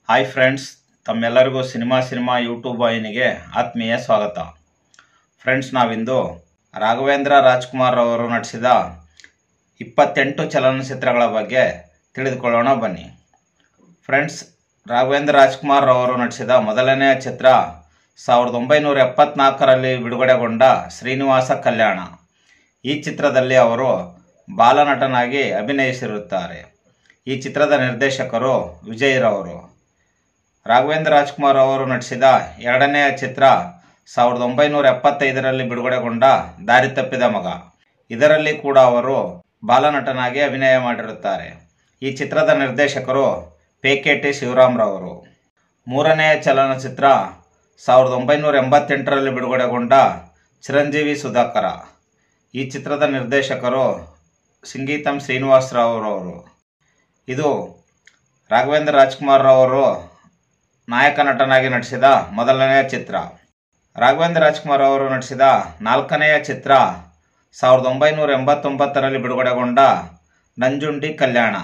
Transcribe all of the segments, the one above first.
hi friends ತಮ್ಮೆಲ್ಲರಿಗೂ cinema cinema YouTube ವಾಹಿನಿಗೆ ಆತ್ಮೀಯ ಸ್ವಾಗತ ಫ್ರೆಂಡ್ಸ್ ನಾವಿಂದು ರಾಘವೇಂದ್ರ ರಾಜ್ಕುಮಾರ್ ಅವರು ನಟಿಸಿದ ಇಪ್ಪತ್ತೆಂಟು ಚಲನಚಿತ್ರಗಳ ಬಗ್ಗೆ ತಿಳಿದುಕೊಳ್ಳೋಣ ಬನ್ನಿ ಫ್ರೆಂಡ್ಸ್ ರಾಘವೇಂದ್ರ ರಾಜ್ಕುಮಾರ್ ಅವರು ನಟಿಸಿದ ಮೊದಲನೆಯ ಚಿತ್ರ ಸಾವಿರದ ಒಂಬೈನೂರ ಎಪ್ಪತ್ನಾಲ್ಕರಲ್ಲಿ ಬಿಡುಗಡೆಗೊಂಡ ಶ್ರೀನಿವಾಸ ಕಲ್ಯಾಣ ಈ ಚಿತ್ರದಲ್ಲಿ ಅವರು ಬಾಲನಟನಾಗಿ ಅಭಿನಯಿಸಿರುತ್ತಾರೆ ಈ ಚಿತ್ರದ ನಿರ್ದೇಶಕರು ವಿಜಯ್ರವರು ರಾಘವೇಂದ್ರ ರಾಜ್ಕುಮಾರ್ ಅವರು ನಟಿಸಿದ ಎರಡನೆಯ ಚಿತ್ರ ಸಾವಿರದ ಒಂಬೈನೂರ ಎಪ್ಪತ್ತೈದರಲ್ಲಿ ಬಿಡುಗಡೆಗೊಂಡ ದಾರಿ ತಪ್ಪಿದ ಮಗ ಇದರಲ್ಲಿ ಕೂಡ ಅವರು ಬಾಲನಟನಾಗಿ ಅಭಿನಯ ಮಾಡಿರುತ್ತಾರೆ ಈ ಚಿತ್ರದ ನಿರ್ದೇಶಕರು ಪೇಕೆಟಿ ಶಿವರಾಮ್ರವರು ಮೂರನೆಯ ಚಲನಚಿತ್ರ ಸಾವಿರದ ಒಂಬೈನೂರ ಎಂಬತ್ತೆಂಟರಲ್ಲಿ ಬಿಡುಗಡೆಗೊಂಡ ಚಿರಂಜೀವಿ ಸುಧಾಕರ ಈ ಚಿತ್ರದ ನಿರ್ದೇಶಕರು ಸಂಗೀತಂ ಶ್ರೀನಿವಾಸರಾವ್ರವರು ಇದು ರಾಘವೇಂದ್ರ ರಾಜ್ಕುಮಾರ್ ಅವರು ನಾಯಕ ನಟನಾಗಿ ನಟಿಸಿದ ಮೊದಲನೆಯ ಚಿತ್ರ ರಾಘವೇಂದ್ರ ರಾಜ್ಕುಮಾರ್ ಅವರು ನಟಿಸಿದ ನಾಲ್ಕನೆಯ ಚಿತ್ರ ಸಾವಿರದ ಒಂಬೈನೂರ ಎಂಬತ್ತೊಂಬತ್ತರಲ್ಲಿ ಬಿಡುಗಡೆಗೊಂಡ ನಂಜುಂಡಿ ಕಲ್ಯಾಣ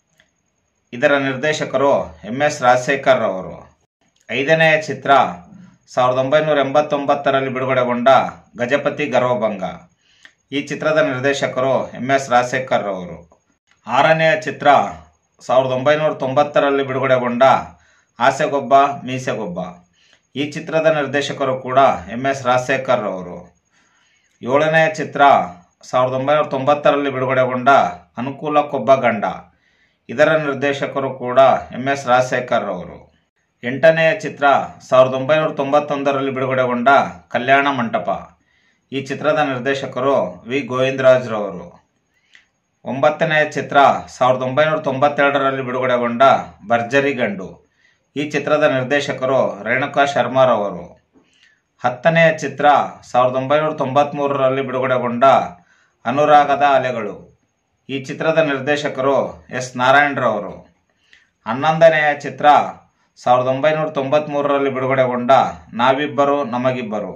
ಇದರ ನಿರ್ದೇಶಕರು ಎಂ ಎಸ್ ರಾಜಶೇಖರ್ ಅವರು ಐದನೆಯ ಚಿತ್ರ ಸಾವಿರದ ಒಂಬೈನೂರ ಎಂಬತ್ತೊಂಬತ್ತರಲ್ಲಿ ಬಿಡುಗಡೆಗೊಂಡ ಗಜಪತಿ ಗರ್ವಭಂಗ ಈ ಚಿತ್ರದ ನಿರ್ದೇಶಕರು ಎಂ ಎಸ್ ರಾಜಶೇಖರ್ ಅವರು ಆರನೆಯ ಚಿತ್ರ ಸಾವಿರದ ಒಂಬೈನೂರ ತೊಂಬತ್ತರಲ್ಲಿ ಬಿಡುಗಡೆಗೊಂಡ ಆಸೆಗೊಬ್ಬ ಮೀಸೆಗೊಬ್ಬ ಈ ಚಿತ್ರದ ನಿರ್ದೇಶಕರು ಕೂಡ ಎಂ ಎಸ್ ರಾಜಶೇಖರ್ ಅವರು ಏಳನೆಯ ಚಿತ್ರ ಸಾವಿರದ ಒಂಬೈನೂರ ತೊಂಬತ್ತರಲ್ಲಿ ಬಿಡುಗಡೆಗೊಂಡ ಅನುಕೂಲಕ್ಕೊಬ್ಬ ಗಂಡ ಇದರ ನಿರ್ದೇಶಕರು ಕೂಡ ಎಂ ಎಸ್ ರಾಜಶೇಖರ್ ಅವರು ಎಂಟನೆಯ ಚಿತ್ರ ಸಾವಿರದ ಒಂಬೈನೂರ ತೊಂಬತ್ತೊಂದರಲ್ಲಿ ಬಿಡುಗಡೆಗೊಂಡ ಕಲ್ಯಾಣ ಮಂಟಪ ಈ ಚಿತ್ರದ ನಿರ್ದೇಶಕರು ವಿ ಗೋವಿಂದರಾಜ್ರವರು ಒಂಬತ್ತನೆಯ ಚಿತ್ರ ಸಾವಿರದ ಒಂಬೈನೂರ ತೊಂಬತ್ತೆರಡರಲ್ಲಿ ಬಿಡುಗಡೆಗೊಂಡ ಭರ್ಜರಿ ಗಂಡು ಈ ಚಿತ್ರದ ನಿರ್ದೇಶಕರು ರೇಣುಕಾ ಶರ್ಮಾರವರು ಹತ್ತನೆಯ ಚಿತ್ರ ಸಾವಿರದ ಒಂಬೈನೂರ ತೊಂಬತ್ತ್ಮೂರರಲ್ಲಿ ಬಿಡುಗಡೆಗೊಂಡ ಅನುರಾಗದ ಅಲೆಗಳು ಈ ಚಿತ್ರದ ನಿರ್ದೇಶಕರು ಎಸ್ ನಾರಾಯಣರವರು ಹನ್ನೊಂದನೆಯ ಚಿತ್ರ ಸಾವಿರದ ಒಂಬೈನೂರ ತೊಂಬತ್ತ್ಮೂರರಲ್ಲಿ ಬಿಡುಗಡೆಗೊಂಡ ನಾವಿಬ್ಬರು ನಮಗಿಬ್ಬರು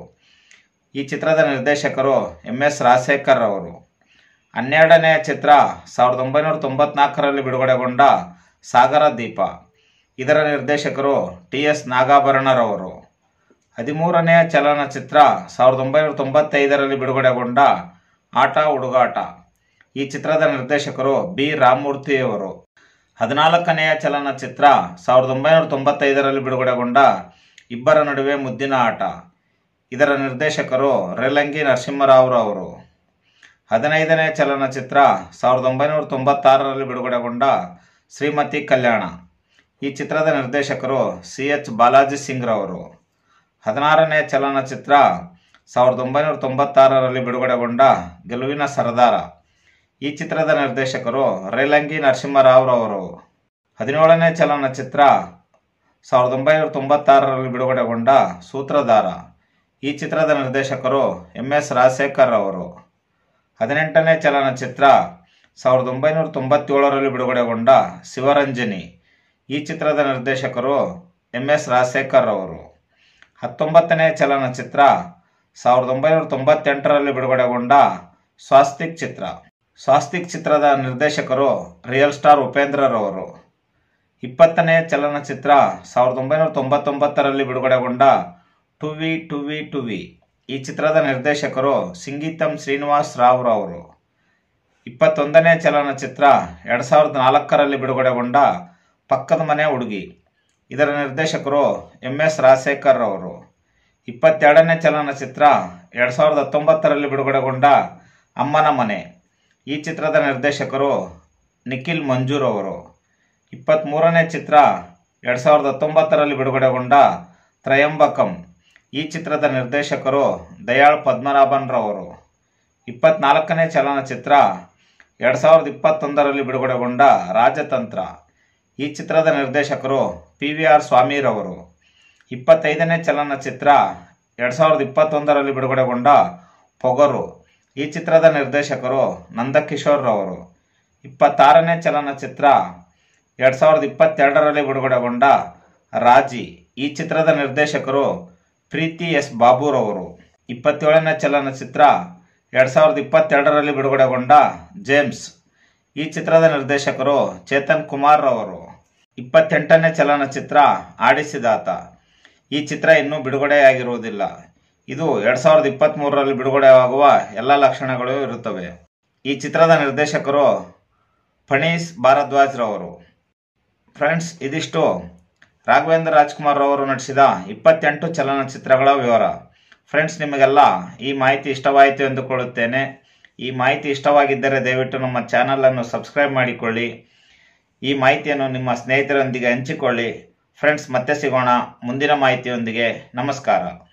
ಈ ಚಿತ್ರದ ನಿರ್ದೇಶಕರು ಎಂ ಎಸ್ ರಾಜಶೇಖರ್ ಅವರು ಹನ್ನೆರಡನೆಯ ಚಿತ್ರ ಸಾವಿರದ ಒಂಬೈನೂರ ತೊಂಬತ್ನಾಲ್ಕರಲ್ಲಿ ಬಿಡುಗಡೆಗೊಂಡ ಸಾಗರ ದೀಪ ಇದರ ನಿರ್ದೇಶಕರು ಟಿ ಎಸ್ ನಾಗಾಭರಣರವರು ಹದಿಮೂರನೆಯ ಚಲನಚಿತ್ರ ಸಾವಿರದ ಒಂಬೈನೂರ ತೊಂಬತ್ತೈದರಲ್ಲಿ ಬಿಡುಗಡೆಗೊಂಡ ಆಟ ಹುಡುಗಾಟ ಈ ಚಿತ್ರದ ನಿರ್ದೇಶಕರು ಬಿ ರಾಮಮೂರ್ತಿಯವರು ಹದಿನಾಲ್ಕನೆಯ ಚಲನಚಿತ್ರ ಸಾವಿರದ ಒಂಬೈನೂರ ತೊಂಬತ್ತೈದರಲ್ಲಿ ಬಿಡುಗಡೆಗೊಂಡ ಇಬ್ಬರ ನಡುವೆ ಮುದ್ದಿನ ಆಟ ಇದರ ನಿರ್ದೇಶಕರು ರೇಲಂಗಿ ನರಸಿಂಹರಾವ್ರು ಅವರು ಹದಿನೈದನೇ ಚಲನಚಿತ್ರ ಸಾವಿರದ ಒಂಬೈನೂರ ತೊಂಬತ್ತಾರರಲ್ಲಿ ಬಿಡುಗಡೆಗೊಂಡ ಶ್ರೀಮತಿ ಕಲ್ಯಾಣ ಈ ಚಿತ್ರದ ನಿರ್ದೇಶಕರು ಸಿ ಎಚ್ ಬಾಲಾಜಿ ಸಿಂಗ್ರವರು ಹದಿನಾರನೇ ಚಲನಚಿತ್ರ ಸಾವಿರದ ಒಂಬೈನೂರ ತೊಂಬತ್ತಾರರಲ್ಲಿ ಬಿಡುಗಡೆಗೊಂಡ ಗೆಲುವಿನ ಸರದಾರ ಈ ಚಿತ್ರದ ನಿರ್ದೇಶಕರು ರೇಲಂಗಿ ನರಸಿಂಹರಾವ್ರವರು ಹದಿನೇಳನೇ ಚಲನಚಿತ್ರ ಸಾವಿರದ ಒಂಬೈನೂರ ತೊಂಬತ್ತಾರರಲ್ಲಿ ಬಿಡುಗಡೆಗೊಂಡ ಸೂತ್ರಧಾರ ಈ ಚಿತ್ರದ ನಿರ್ದೇಶಕರು ಎಂ ಎಸ್ ರಾಜಶೇಖರ್ ಅವರು ಹದಿನೆಂಟನೇ ಚಲನಚಿತ್ರ ಸಾವಿರದ ಒಂಬೈನೂರ ತೊಂಬತ್ತೇಳರಲ್ಲಿ ಬಿಡುಗಡೆಗೊಂಡ ಶಿವರಂಜನಿ ಈ ಚಿತ್ರದ ನಿರ್ದೇಶಕರು ಎಂ ಎಸ್ ರಾಜಶೇಖರ್ ಅವರು ಹತ್ತೊಂಬತ್ತನೇ ಚಲನಚಿತ್ರ ಸಾವಿರದ ಒಂಬೈನೂರ ತೊಂಬತ್ತೆಂಟರಲ್ಲಿ ಬಿಡುಗಡೆಗೊಂಡ ಸ್ವಾಸ್ತಿಕ್ ಚಿತ್ರ ಸ್ವಾಸ್ತಿಕ್ ಚಿತ್ರದ ನಿರ್ದೇಶಕರು ರಿಯಲ್ ಸ್ಟಾರ್ ಉಪೇಂದ್ರರವರು ಇಪ್ಪತ್ತನೇ ಚಲನಚಿತ್ರ ಸಾವಿರದ ಒಂಬೈನೂರ ತೊಂಬತ್ತೊಂಬತ್ತರಲ್ಲಿ ಬಿಡುಗಡೆಗೊಂಡ ಟುವಿ ಟುವಿ ಟುವಿ ಈ ಚಿತ್ರದ ನಿರ್ದೇಶಕರು ಸಂಗೀತಂ ಶ್ರೀನಿವಾಸ್ ರಾವ್ರವರು ಇಪ್ಪತ್ತೊಂದನೇ ಚಲನಚಿತ್ರ ಎರಡು ಸಾವಿರದ ನಾಲ್ಕರಲ್ಲಿ ಬಿಡುಗಡೆಗೊಂಡ ಪಕ್ಕದ ಮನೆ ಹುಡುಗಿ ಇದರ ನಿರ್ದೇಶಕರು ಎಂ ಎಸ್ ರಾಜಶೇಖರ್ ಅವರು ಇಪ್ಪತ್ತೆರಡನೇ ಚಲನಚಿತ್ರ ಎರಡು ಸಾವಿರದ ಹತ್ತೊಂಬತ್ತರಲ್ಲಿ ಬಿಡುಗಡೆಗೊಂಡ ಅಮ್ಮನ ಮನೆ ಈ ಚಿತ್ರದ ನಿರ್ದೇಶಕರು ನಿಖಿಲ್ ಮಂಜೂರ್ ಅವರು ಇಪ್ಪತ್ತ್ಮೂರನೇ ಚಿತ್ರ ಎರಡು ಸಾವಿರದ ಹತ್ತೊಂಬತ್ತರಲ್ಲಿ ಬಿಡುಗಡೆಗೊಂಡ ತ್ರಯಂಬಕಂ ಈ ಚಿತ್ರದ ನಿರ್ದೇಶಕರು ದಯಾಳ್ ಪದ್ಮನಾಭನ್ರವರು ಇಪ್ಪತ್ನಾಲ್ಕನೇ ಚಲನಚಿತ್ರ ಎರಡು ಸಾವಿರದ ಇಪ್ಪತ್ತೊಂದರಲ್ಲಿ ಬಿಡುಗಡೆಗೊಂಡ ರಾಜತಂತ್ರ ಈ ಚಿತ್ರದ ನಿರ್ದೇಶಕರು ಪಿ ವಿ ಆರ್ ಸ್ವಾಮಿರವರು ಇಪ್ಪತ್ತೈದನೇ ಚಲನಚಿತ್ರ ಎರಡು ಸಾವಿರದ ಇಪ್ಪತ್ತೊಂದರಲ್ಲಿ ಬಿಡುಗಡೆಗೊಂಡ ಪೊಗರು ಈ ಚಿತ್ರದ ನಿರ್ದೇಶಕರು ನಂದಕಿಶೋರ್ರವರು ಇಪ್ಪತ್ತಾರನೇ ಚಲನಚಿತ್ರ ಎರಡು ಸಾವಿರದ ಇಪ್ಪತ್ತೆರಡರಲ್ಲಿ ಬಿಡುಗಡೆಗೊಂಡ ರಾಜಿ ಈ ಚಿತ್ರದ ನಿರ್ದೇಶಕರು ಪ್ರೀತಿ ಎಸ್ ಬಾಬುರವರು ಇಪ್ಪತ್ತೇಳನೇ ಚಲನಚಿತ್ರ ಎರಡು ಸಾವಿರದ ಇಪ್ಪತ್ತೆರಡರಲ್ಲಿ ಬಿಡುಗಡೆಗೊಂಡ ಜೇಮ್ಸ್ ಈ ಚಿತ್ರದ ನಿರ್ದೇಶಕರು ಚೇತನ್ ಕುಮಾರ್ ಅವರು ಇಪ್ಪತ್ತೆಂಟನೇ ಚಲನಚಿತ್ರ ಆಡಿಸಿದಾತ ಈ ಚಿತ್ರ ಇನ್ನೂ ಬಿಡುಗಡೆಯಾಗಿರುವುದಿಲ್ಲ ಇದು ಎರಡು ಸಾವಿರದ ಇಪ್ಪತ್ತ್ಮೂರರಲ್ಲಿ ಬಿಡುಗಡೆಯಾಗುವ ಎಲ್ಲ ಲಕ್ಷಣಗಳು ಇರುತ್ತವೆ ಈ ಚಿತ್ರದ ನಿರ್ದೇಶಕರು ಫಣೀಸ್ ಭಾರದ್ವಾಜ್ ರವರು ಫ್ರೆಂಡ್ಸ್ ಇದಿಷ್ಟು ರಾಘವೇಂದ್ರ ರಾಜ್ಕುಮಾರ್ ರವರು ನಟಿಸಿದ ಇಪ್ಪತ್ತೆಂಟು ಚಲನಚಿತ್ರಗಳ ವಿವರ ಫ್ರೆಂಡ್ಸ್ ನಿಮಗೆಲ್ಲ ಈ ಮಾಹಿತಿ ಇಷ್ಟವಾಯಿತು ಎಂದುಕೊಳ್ಳುತ್ತೇನೆ ಈ ಮಾಹಿತಿ ಇಷ್ಟವಾಗಿದ್ದರೆ ದಯವಿಟ್ಟು ನಮ್ಮ ಚಾನಲನ್ನು ಸಬ್ಸ್ಕ್ರೈಬ್ ಮಾಡಿಕೊಳ್ಳಿ ಈ ಮಾಹಿತಿಯನ್ನು ನಿಮ್ಮ ಸ್ನೇಹಿತರೊಂದಿಗೆ ಹಂಚಿಕೊಳ್ಳಿ ಫ್ರೆಂಡ್ಸ್ ಮತ್ತೆ ಸಿಗೋಣ ಮುಂದಿನ ಮಾಹಿತಿಯೊಂದಿಗೆ ನಮಸ್ಕಾರ